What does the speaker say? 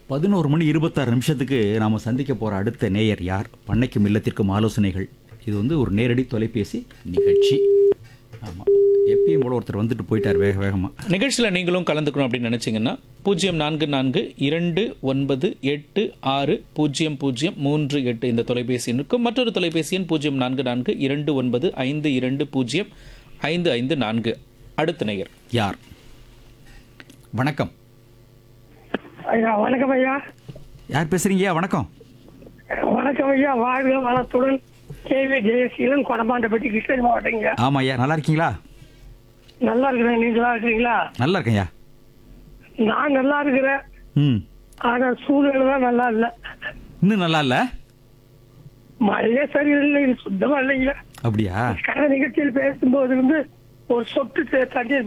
பதினோரு மணி இருபத்தாறு நிமிஷத்துக்கு நாம் சந்திக்க போகிற அடுத்த நேயர் யார் பண்ணைக்கும் இல்லத்திற்கும் ஆலோசனைகள் இது வந்து ஒரு நேரடி தொலைபேசி நிகழ்ச்சி ஆமாம் எப்பயும் போல ஒருத்தர் வந்துட்டு போயிட்டார் வேக வேகமாக நிகழ்ச்சியில் நீங்களும் கலந்துக்கணும் அப்படின்னு நினச்சிங்கன்னா பூஜ்ஜியம் நான்கு நான்கு இரண்டு ஒன்பது எட்டு ஆறு பூஜ்ஜியம் பூஜ்ஜியம் மூன்று எட்டு இந்த தொலைபேசி எண்ணுக்கும் மற்றொரு தொலைபேசி எண் பூஜ்ஜியம் நான்கு நான்கு இரண்டு ஒன்பது ஐந்து இரண்டு பூஜ்ஜியம் ஐந்து ஐந்து நான்கு அடுத்த நேயர் யார் வணக்கம் ஐயா வணக்கம் ஐயா யார் பேசுகிறீங்கய்யா வணக்கம் வணக்கம் ஐயா வாழ்க வளத்துடன் கேவி ஜெயசீலன் கொடமாண்டப்பட்டி கிருஷ்ணகிரி மாவட்டங்க ஆமாம் ஐயா நல்லா இருக்கீங்களா நல்லா இருக்கிறேன் நீங்க நல்லா இருக்கிறீங்களா நல்லா இருக்கேன்யா நான் நல்லா இருக்கிறேன் ம் ஆனா சூழ்நிலை தான் நல்லா இல்ல இன்னும் நல்லா இல்லை மழையே சரியில்லை இது சுத்தமா இல்லைங்க அப்படியா கடந்த நிகழ்ச்சியில் பேசும்போது வந்து ஒரு சொட்டு தண்ணீர்